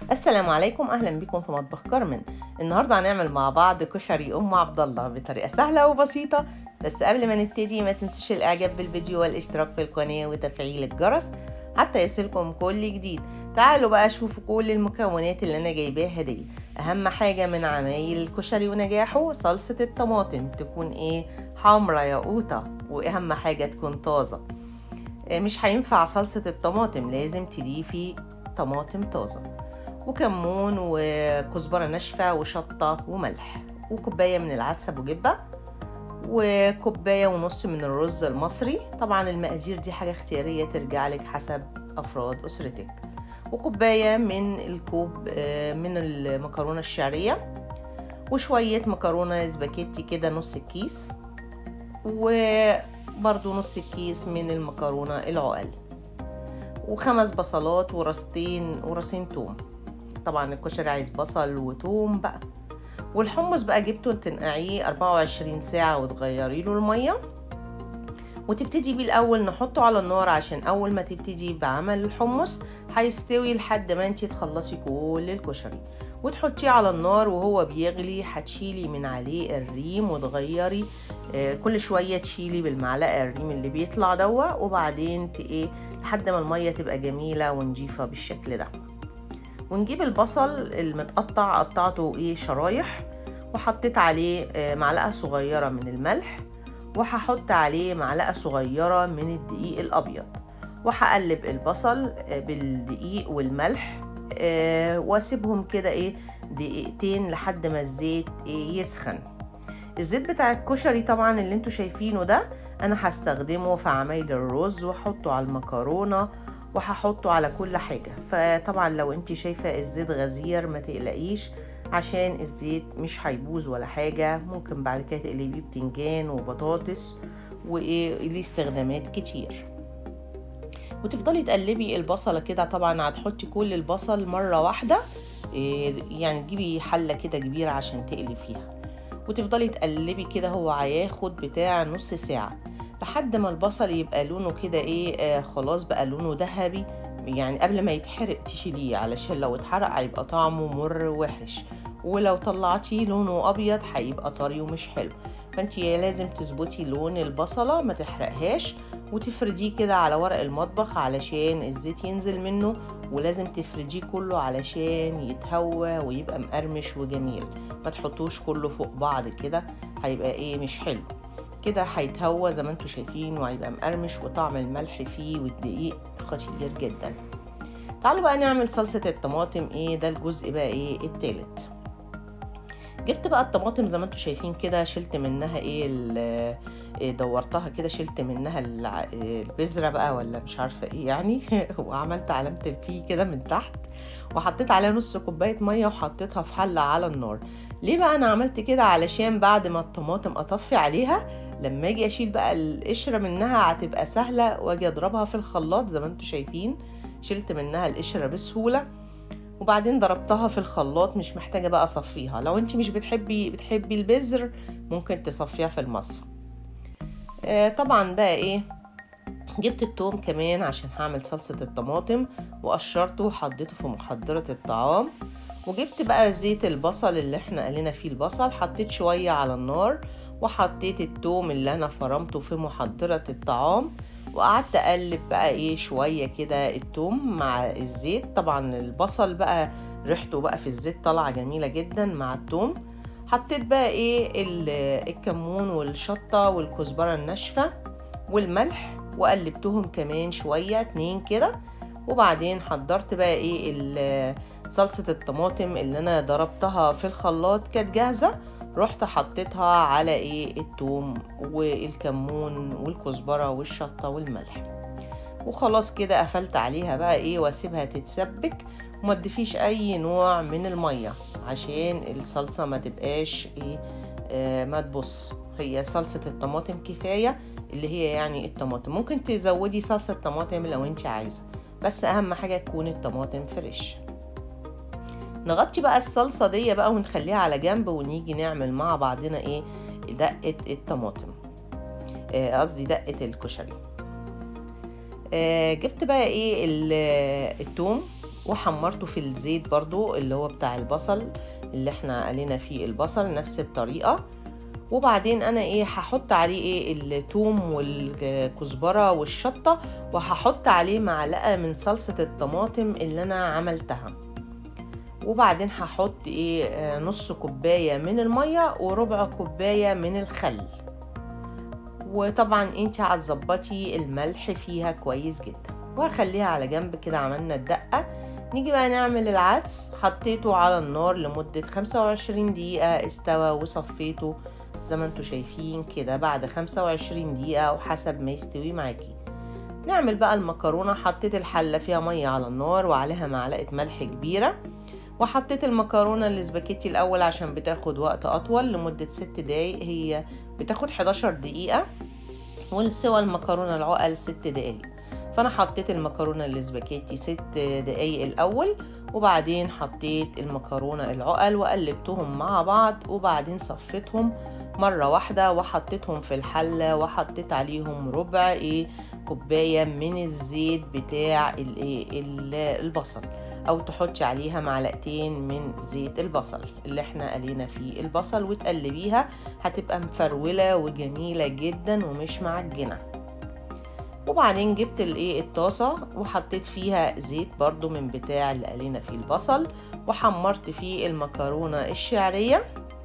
السلام عليكم اهلا بكم في مطبخ كارمن النهارده هنعمل مع بعض كشري ام عبد الله بطريقه سهله وبسيطه بس قبل ما نبتدي ما تنسوش الاعجاب بالفيديو والاشتراك في القناه وتفعيل الجرس حتى يصلكم كل جديد تعالوا بقى شوفوا كل المكونات اللي انا جايباها دي اهم حاجه من عمايل الكشري ونجاحه صلصه الطماطم تكون ايه حمرا يا قوطه واهم حاجه تكون طازه مش هينفع صلصه الطماطم لازم تضيفي طماطم طازه وكمون وكزبرة ناشفة وشطة وملح وكوباية من العدس أبو جبة وكوباية ونص من الرز المصري طبعا المقادير دي حاجة اختيارية ترجع لك حسب أفراد أسرتك وكوباية من الكوب من المكرونة الشعرية وشوية مكرونة سباكيتي كده نص الكيس وبرضو نص الكيس من المكرونة العقل وخمس بصلات ورستين وراسين توم طبعا الكشري عايز بصل وتوم بقى والحمص بقى جبته تنقعيه 24 ساعة وتغيري له المية وتبتدي بيه الأول نحطه على النار عشان أول ما تبتدي بعمل الحمص هيستوي لحد ما انتي تخلصي كل الكشري وتحطيه على النار وهو بيغلي هتشيلي من عليه الريم وتغيري آه كل شوية تشيلي بالمعلقة الريم اللي بيطلع دوا وبعدين ايه لحد ما المية تبقى جميلة ونجيفة بالشكل ده ونجيب البصل المتقطع قطعته ايه شرايح وحطيت عليه معلقه صغيره من الملح وهحط عليه معلقه صغيره من الدقيق الابيض وهقلب البصل بالدقيق والملح واسيبهم كده ايه دقيقتين لحد ما الزيت إيه يسخن الزيت بتاع الكشري طبعا اللي انتوا شايفينه ده انا هستخدمه في عمايل الرز واحطه على المكرونه وهحطه على كل حاجة فطبعا لو انت شايفة الزيت غزير ما تقلقيش عشان الزيت مش هيبوظ ولا حاجة ممكن بعد كده تقلبيه بتنجان وبطاطس وايه ليه استخدامات كتير وتفضلي تقلبي البصلة كده طبعا هتحطي كل البصل مرة واحدة يعني تجيبي حلة كده كبيرة عشان تقلي فيها وتفضلي تقلبي كده هو هياخد بتاع نص ساعة لحد ما البصل يبقى لونه كده ايه آه خلاص بقى لونه ذهبي يعني قبل ما يتحرق تشيليه علشان لو اتحرق هيبقى طعمه مر وحش ولو طلعتيه لونه ابيض هيبقى طري ومش حلو فانت لازم تظبطي لون البصلة ما تحرقهاش وتفرديه كده على ورق المطبخ علشان الزيت ينزل منه ولازم تفرديه كله علشان يتهوى ويبقى مقرمش وجميل ما تحطوش كله فوق بعض كده هيبقى ايه مش حلو كده هيتهوى زي ما انتوا شايفين وهيبقى مقرمش وطعم الملح فيه والدقيق خطير جدا تعالوا بقى نعمل صلصة الطماطم ايه ده الجزء بقى ايه التالت جبت بقى الطماطم زي ما انتوا شايفين كده شلت منها ايه دورتها كده شلت منها البذرة بقى ولا مش عارفة ايه يعني وعملت علامة البي كده من تحت وحطيت عليها نص كوباية مية وحطيتها في حلة على النار ليه بقى انا عملت كده علشان بعد ما الطماطم اطفي عليها لما اجي اشيل بقى القشره منها هتبقى سهله واجي اضربها في الخلاط زي ما انتم شايفين شلت منها القشره بسهوله وبعدين ضربتها في الخلاط مش محتاجه بقى اصفيها لو انت مش بتحبي بتحبي البذر ممكن تصفيها في المصفى آه طبعا بقى ايه جبت التوم كمان عشان هعمل صلصه الطماطم وقشرته وحطيته في محضره الطعام وجبت بقى زيت البصل اللي احنا قلنا فيه البصل حطيت شويه على النار وحطيت التوم اللي انا فرمته في محضرة الطعام وقعدت اقلب بقى ايه شوية كده التوم مع الزيت طبعا البصل بقى ريحته بقى في الزيت طالعة جميلة جدا مع التوم حطيت بقى ايه الكمون والشطة والكزبرة الناشفة والملح وقلبتهم كمان شوية اتنين كده وبعدين حضرت بقى ايه صلصة الطماطم اللي انا ضربتها في الخلاط كانت جاهزة رحت حطيتها على ايه التوم والكمون والكزبرة والشطة والملح وخلاص كده قفلت عليها بقى ايه واسيبها تتسبك وما تضيفيش اي نوع من المية عشان الصلصة ما تبقاش ايه آه ما تبص هي صلصة الطماطم كفاية اللي هي يعني الطماطم ممكن تزودي صلصة طماطم لو انت عايزة بس اهم حاجة تكون الطماطم فريش نغطي بقى الصلصة دي بقى ونخليها على جنب ونيجي نعمل مع بعضنا ايه دقة الطماطم قصدي آه دقة الكشري آه جبت بقى ايه التوم وحمرته في الزيت برضو اللي هو بتاع البصل اللي احنا قلينا فيه البصل نفس الطريقة وبعدين انا ايه هحط عليه ايه التوم والكزبرة والشطة وهحط عليه معلقة من صلصة الطماطم اللي انا عملتها وبعدين هحط ايه نص كوباية من المية وربع كوباية من الخل وطبعا انت هتظبطي الملح فيها كويس جدا وهخليها على جنب كده عملنا الدقة نيجي بقى نعمل العدس حطيته على النار لمدة 25 دقيقة استوى وصفيته زي ما انتوا شايفين كده بعد 25 دقيقة وحسب ما يستوي معاكي نعمل بقى المكرونة حطيت الحلة فيها مية على النار وعليها معلقة ملح كبيرة وحطيت المكرونة الاسباجيتي الأول عشان بتاخد وقت أطول لمدة ست دقايق هي بتاخد 11 دقيقة والسوى المكرونة العقل ست دقايق فأنا حطيت المكرونة الاسباجيتي ست دقايق الأول وبعدين حطيت المكرونة العقل وقلبتهم مع بعض وبعدين صفيتهم مرة واحدة وحطيتهم في الحلة وحطيت عليهم ربع ايه كوباية من الزيت بتاع الايه البصل او تحطي عليها معلقتين من زيت البصل اللي احنا قلينا فيه البصل وتقلبيها هتبقى مفرولة وجميلة جدا ومش معجنة وبعدين جبت الايه الطاسة وحطيت فيها زيت برضو من بتاع اللي قلينا فيه البصل وحمرت فيه المكرونة الشعرية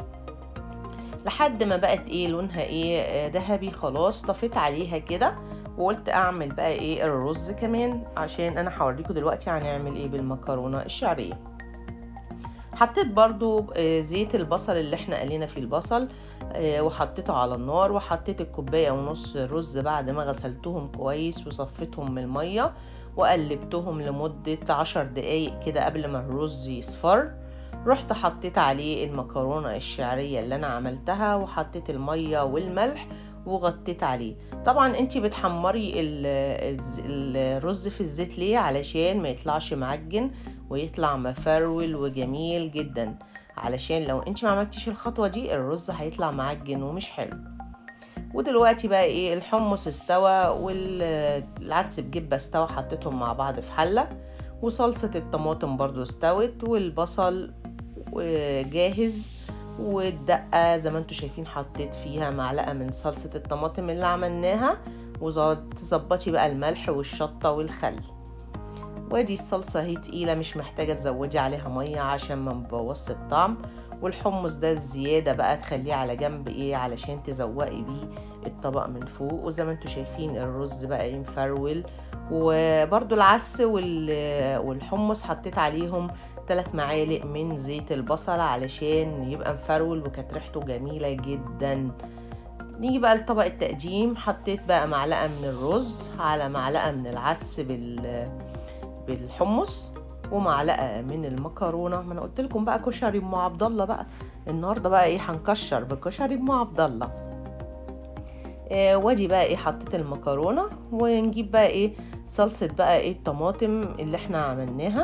لحد ما بقت ايه لونها ايه ذهبي خلاص طفيت عليها كده وقلت اعمل بقى ايه الرز كمان عشان انا هوريكم دلوقتي هنعمل ايه بالمكرونه الشعريه حطيت برضو زيت البصل اللي احنا قلينا فيه البصل وحطيته على النار وحطيت الكوباية ونص رز بعد ما غسلتهم كويس وصفيتهم من المية وقلبتهم لمدة عشر دقايق كده قبل ما الرز يصفر رحت حطيت عليه المكرونة الشعرية اللي انا عملتها وحطيت المية والملح وغطيت عليه طبعا انتي بتحمري الرز في الزيت ليه علشان ما يطلعش معجن ويطلع مفرول وجميل جدا علشان لو انتي ما عملتيش الخطوة دي الرز هيطلع معجن ومش حلو ودلوقتي بقى ايه الحمص استوى والعدس بجبة استوى حطيتهم مع بعض في حلة وصلصة الطماطم برضو استوت والبصل جاهز والدقة زي ما انتوا شايفين حطيت فيها معلقة من صلصة الطماطم اللي عملناها وتظبطي بقى الملح والشطة والخل وادي الصلصة هي تقيلة مش محتاجة تزودي عليها مية عشان ما نبوظش الطعم والحمص ده الزيادة بقى تخليه على جنب ايه علشان تزوقي بيه الطبق من فوق وزي ما انتوا شايفين الرز بقى ايه مفرول وبرده العدس والحمص حطيت عليهم ثلاث معالق من زيت البصل علشان يبقى مفرول وكانت ريحته جميلة جدا نيجي بقى لطبق التقديم حطيت بقى معلقة من الرز على معلقة من العدس بال بالحمص ومعلقة من المكرونة ما انا قلت لكم بقى كشري ام عبد الله بقى النهارده بقى ايه هنكشر بكشري ام عبد الله آه وادي بقى ايه حطيت المكرونة ونجيب بقى ايه صلصة بقى ايه الطماطم اللي احنا عملناها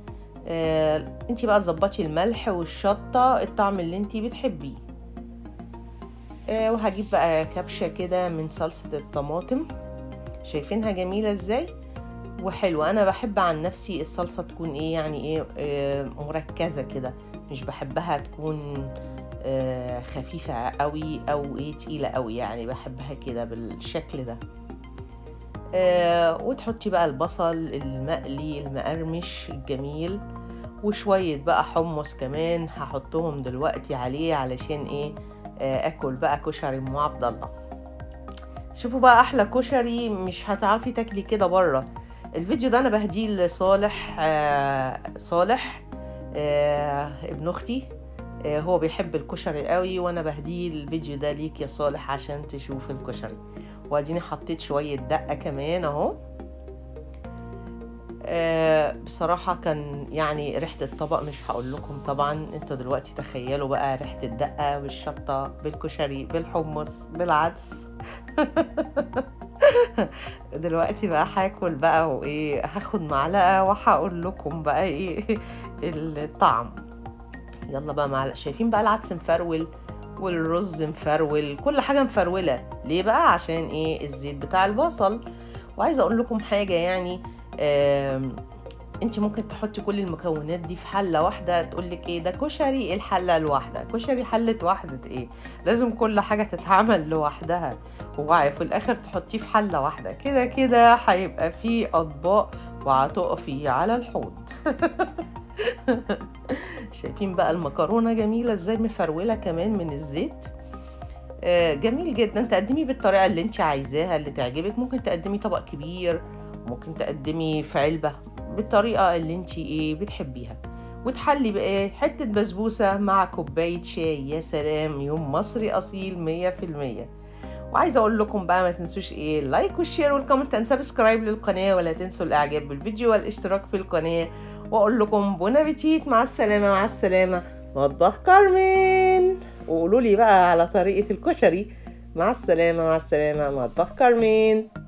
آه انتي بقى تظبطي الملح والشطة الطعم اللي انتي بتحبيه آه وهجيب بقى كبشة كده من صلصة الطماطم شايفينها جميلة ازاي وحلوة انا بحب عن نفسي الصلصة تكون ايه يعني ايه آه مركزة كده مش بحبها تكون آه خفيفة قوي او ايه تقيلة قوي يعني بحبها كده بالشكل ده آه وتحطي بقى البصل المقلي المقرمش الجميل وشوية بقى حمص كمان هحطهم دلوقتي عليه علشان ايه آه اكل بقى كشري ام عبد الله شوفوا بقى احلى كشري مش هتعرفي تاكلي كده بره الفيديو ده انا بهديه لصالح آه صالح آه ابن اختي آه هو بيحب الكشري قوي وانا بهديه الفيديو ده ليك يا صالح عشان تشوف الكشري واديني حطيت شوية دقة كمان اهو آه بصراحة كان يعني ريحة الطبق مش هقول لكم طبعا انتوا دلوقتي تخيلوا بقى ريحة الدقة بالشطة بالكشري بالحمص بالعدس دلوقتي بقى هاكل بقى وايه هاخد معلقة وهقول لكم بقى ايه الطعم يلا بقى معلقة شايفين بقى العدس مفرول والرز مفرول كل حاجة مفرولة ليه بقى عشان ايه الزيت بتاع البصل وعايزة اقول لكم حاجة يعني انت ممكن تحطي كل المكونات دي في حله واحده تقول لك ايه ده كشري الحله الواحده كشري حله واحده ايه لازم كل حاجه تتعمل لوحدها وفي الاخر تحطيه في حله واحده كده كده هيبقى فيه اطباق وهتقفي على الحوض شايفين بقى المكرونه جميله ازاي مفروله كمان من الزيت آه، جميل جدا تقدمي بالطريقه اللي انت عايزاها اللي تعجبك ممكن تقدمي طبق كبير ممكن تقدمي في علبه بالطريقه اللي انت ايه بتحبيها وتحلي بايه حته بسبوسه مع كوبايه شاي يا سلام يوم مصري اصيل مية في المية وعايزه اقول لكم بقى ما تنسوش ايه اللايك والشير والكومنت اند سبسكرايب للقناه ولا تنسوا الاعجاب بالفيديو والاشتراك في القناه واقول لكم بون ابيتيت مع السلامه مع السلامه مطبخ كارمين وقولوا لي بقى على طريقه الكشري مع السلامه مع السلامه مطبخ كارمين